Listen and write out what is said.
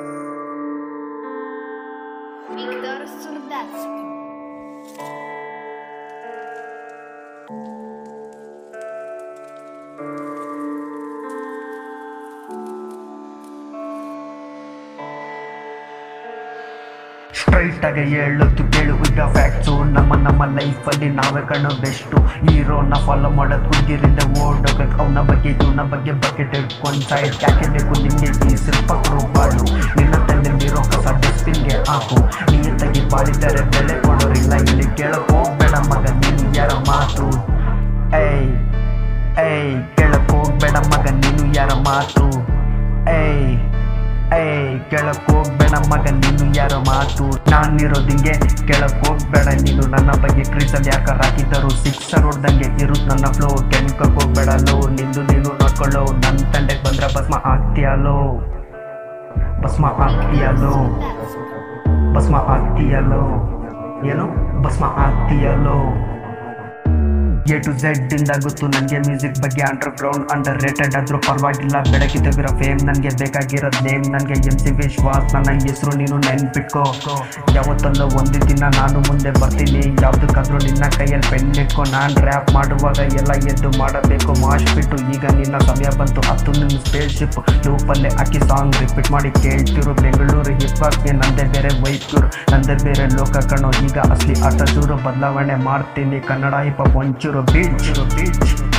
Wiktor Surdacki. Straight ಆಗಿ ಹೇಳೋದು ಕೇಳು ಈಗ ಫ್ಯಾಕ್ಟ್ಸು ನಮ್ಮ ನಮ್ಮ ಲೈಫಲ್ಲಿ ನಾವೇ ಕಣ್ಣು ಬೆಸ್ಟು ಹೀರೋನ ಫಾಲೋ ಮಾಡೋದು ಹುಡುಗಿರಿಂದ ಓಡೋಗಕ್ಕೆ ಅವನ ಬಗ್ಗೆ ಇವನ ಬಗ್ಗೆ ಬಕೆಟ್ ಹಿಡ್ಕೊಂಡು ಸೈಡ್ ಯಾಕೆ ಬೇಕು ನಿಮಗೆ ಈ ಶಿಲ್ಪ ಬಾಳು ನಿನ್ನ ತಂದೆ ಬೀರೋ ಕಸ ಡಸ್ಟ್ಬಿನ್ಗೆ ಹಾಕು ನಿಯತ್ತಾಗಿ ಬಾಳಿದರೆ ಬೆಲೆ ಕೊಡೋರಿಲ್ಲ ಇಲ್ಲಿ ಕೇಳಕ್ ಹೋಗ್ಬೇಡ ಮಗ ನೀನು ಯಾರ ಮಾತು ಏಯ್ ಏಯ್ ಕೇಳಕ್ ಹೋಗ್ಬೇಡ ಮಗ ನೀನು ಯಾರ ಮಾತು ಏಯ್ ಏಯ್ ಕೆಳಕ್ ಹೋಗ್ಬೇಡ ಮಗ ನೀನು ಯಾರೋ ಮಾತು ನಾನಿರೋದಿಂಗೆ ಕೆಳಕ್ ಹೋಗ್ಬೇಡ ನೀನು ನನ್ನ ಬಗ್ಗೆ ಕ್ರೀಸಲ್ಲಿ ಯಾಕಾರ ಹಾಕಿದ್ದರು ಸಿಕ್ಸರ್ ಹೊಡ್ದಂಗೆ ಇರುತ್ ನನ್ನ ಫ್ಲೋ ಕೆಣಕಕ್ ಹೋಗ್ಬೇಡ ಲೋ ನಿಂದು ನೀನು ನೋಡ್ಕೊಳ್ಳೋ ನನ್ನ ತಂಡೆಗೆ ಬಂದ್ರೆ ಭಸ್ಮ ಆಗ್ತೀಯಲ್ಲೋ ಭಸ್ಮ ಆಗ್ತೀಯಲ್ಲೋ ಭಸ್ಮ ಆಗ್ತೀಯಲ್ಲೋ ಏನು ಭಸ್ಮ ಆಗ್ತೀಯಲ್ಲೋ ಎ ಟು ಝೆಡ್ ಇಂದ ಗೊತ್ತು ನನಗೆ ಮ್ಯೂಸಿಕ್ ಬಗ್ಗೆ ಅಂಡರ್ ಗ್ರೌಂಡ್ ಅಂಡರ್ ರೇಟೆಡ್ ಆದ್ರೂ ಪರವಾಗಿಲ್ಲ ಬೆಳಕಿದ್ದವಿರೋ ಫೇಮ್ ನನಗೆ ಬೇಕಾಗಿರೋದು ನೇಮ್ ನನಗೆ ಎಂ ಸಿ ವಿಶ್ವಾಸ್ ನನ್ನ ಹೆಸರು ನೀನು ನೆನ್ಪಿಟ್ಕೋ ಯಾವತ್ತೊಂದು ಒಂದು ದಿನ ನಾನು ಮುಂದೆ ಬರ್ತೀನಿ ಯಾವ್ದಕ್ಕಾದ್ರೂ ನಿನ್ನ ಕೈಯಲ್ಲಿ ಪೆನ್ ಇಟ್ಕೊ ನಾನು ರ್ಯಾಪ್ ಮಾಡುವಾಗ ಎಲ್ಲ ಎದ್ದು ಮಾಡಬೇಕು ಮಾಶ್ ಬಿಟ್ಟು ಈಗ ನಿನ್ನ ಸಮಯ ಬಂತು ಹತ್ತು ನಿನ್ನ ಸ್ಪೇಸ್ ಶಿಪ್ ಲೂಪಲ್ಲೇ ಹಾಕಿ ಸಾಂಗ್ ರಿಪೀಟ್ ಮಾಡಿ ಕೇಳ್ತಿರು ಬೆಂಗಳೂರು ಹಿಪ್ ಹಾಪ್ಗೆ ನಂದೇ ಬೇರೆ ವೈದ್ಯರು ನಂದೇ ಬೇರೆ ಲೋಕ ಕಣೋ ಈಗ ಅಸಲಿ ಆಟ ಚೂರು ಬದಲಾವಣೆ ಮಾಡ್ತೀನಿ ಕನ್ನಡ ಹಿಪ್ ಹಾಪ್ ಒಂಚೂರು ಬೀಚ್ ಬೀಚ್